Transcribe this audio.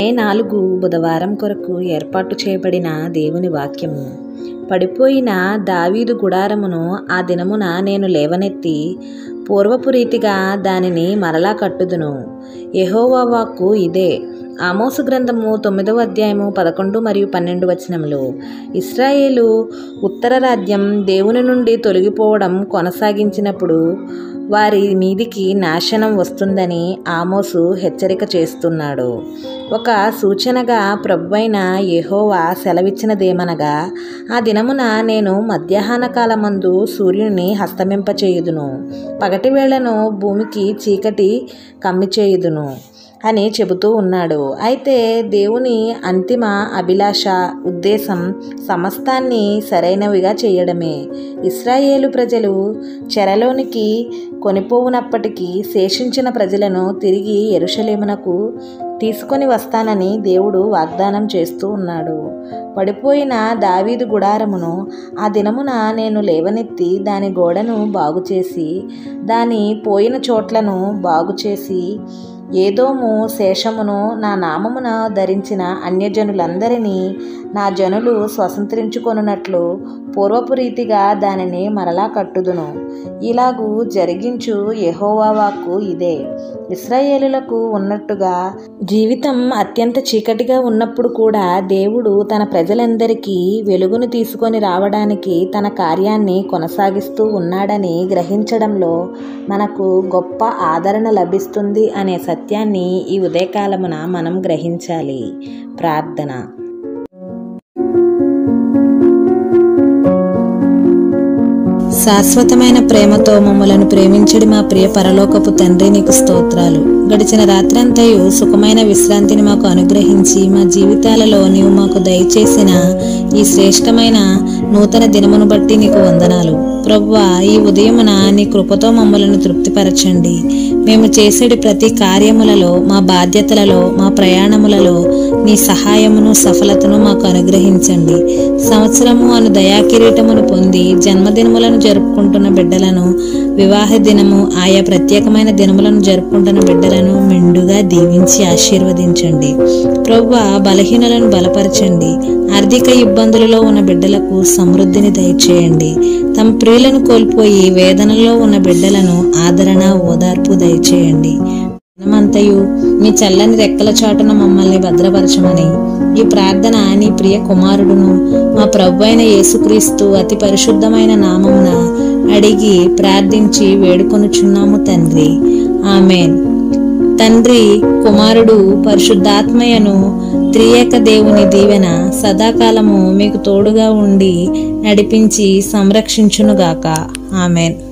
నాలుగు బుధవారం కొరకు ఏర్పాటు చేయబడిన దేవుని వాక్యము పడిపోయిన దావీదు గుడారమును ఆ దినమున నేను లేవనెత్తి పూర్వపు రీతిగా దానిని మరలా కట్టుదును యెహోవా వాక్కు ఇదే ఆమోసు గ్రంథము తొమ్మిదవ అధ్యాయము పదకొండు మరియు పన్నెండు వచనములు ఇస్రాయేలు ఉత్తర రాజ్యం దేవుని నుండి తొలగిపోవడం కొనసాగించినప్పుడు వారి మీదికి నాశనం వస్తుందని ఆమోసు హెచ్చరిక చేస్తున్నాడు ఒక సూచనగా ప్రభువైన యెహోవా సెలవిచ్చినదేమనగా ఆ దినమున నేను మధ్యాహ్న కాలమందు సూర్యుని హస్తమింపచేయుదును పగటి వేళను భూమికి చీకటి కమ్మిచేయుదును అని చెబుతూ ఉన్నాడు అయితే దేవుని అంతిమ అభిలాష ఉద్దేశం సమస్తాన్ని సరైనవిగా చేయడమే ఇస్రాయేలు ప్రజలు చెరలోనికి కొనిపోవునప్పటికీ శేషించిన ప్రజలను తిరిగి ఎరుషలేమునకు తీసుకొని వస్తానని దేవుడు వాగ్దానం చేస్తూ ఉన్నాడు పడిపోయిన దావీదు గుడారమును ఆ దినమున నేను లేవనెత్తి దాని గోడను బాగుచేసి దాని పోయిన చోట్లను బాగుచేసి ఏదోము శేషమును నా నామమున ధరించిన అన్యజనులందరినీ నా జనులు స్వతంత్రించుకొనున్నట్లు పూర్వపు రీతిగా దానిని మరలా కట్టుదును ఇలాగూ జరిగించు యెహోవా వాక్కు ఇదే ఇస్రాయేలులకు ఉన్నట్టుగా జీవితం అత్యంత చీకటిగా ఉన్నప్పుడు కూడా దేవుడు తన ప్రజలందరికీ వెలుగును తీసుకొని రావడానికి తన కార్యాన్ని కొనసాగిస్తూ ఉన్నాడని గ్రహించడంలో మనకు గొప్ప ఆదరణ లభిస్తుంది అనే సత్యాన్ని ఈ ఉదయకాలమున మనం గ్రహించాలి ప్రార్థన శాశ్వతమైన ప్రేమతో మమ్మలను ప్రేమించడి మా ప్రియ పరలోకపు తండ్రి నీకు స్తోత్రాలు గడిచిన రాత్రంతయు సుఖమైన విశ్రాంతిని మాకు అనుగ్రహించి మా జీవితాలలో నీవు మాకు దయచేసిన ఈ శ్రేష్టమైన నూతన దినమును బట్టి నీకు వందనాలు ప్రవ్వా ఈ ఉదయమున నీ కృపతో మమ్మలను తృప్తిపరచండి మేము చేసేటి ప్రతి కార్యములలో మా బాధ్యతలలో మా ప్రయాణములలో నీ సహాయమును సఫలతను మాకు అనుగ్రహించండి సంవత్సరము అను దయాకిరీటమును పొంది జన్మదినములను జరుపుకుంటున్న బిడ్డలను వివాహ దినము ఆయా ప్రత్యేకమైన దినములను జరుపుకుంటున్న బిడ్డలను మెండుగా దీవించి ఆశీర్వదించండి ప్రవ్వ బలహీనులను బలపరచండి ఆర్థిక ఇబ్బందులలో ఉన్న బిడ్డలకు సమృద్ధిని దయచేయండి తమ ప్రియులను కోల్పోయి వేదనలో ఉన్న బిడ్డలను ఆదరణ ఓదార్పు దయచేయండి దినమంతయు మీ చల్లని రెక్కల చాటున మమ్మల్ని భద్రపరచమని ఈ ప్రార్థన నీ ప్రియ కుమారుడును మా ప్రభు అయిన యేసుక్రీస్తు అతి పరిశుద్ధమైన నామమున అడిగి ప్రార్థించి వేడుకొనుచున్నాము తండ్రి ఆమెన్ తండ్రి కుమారుడు పరిశుద్ధాత్మయను త్రియేక దేవుని దీవెన సదాకాలము మీకు తోడుగా ఉండి నడిపించి సంరక్షించునుగాక ఆమెన్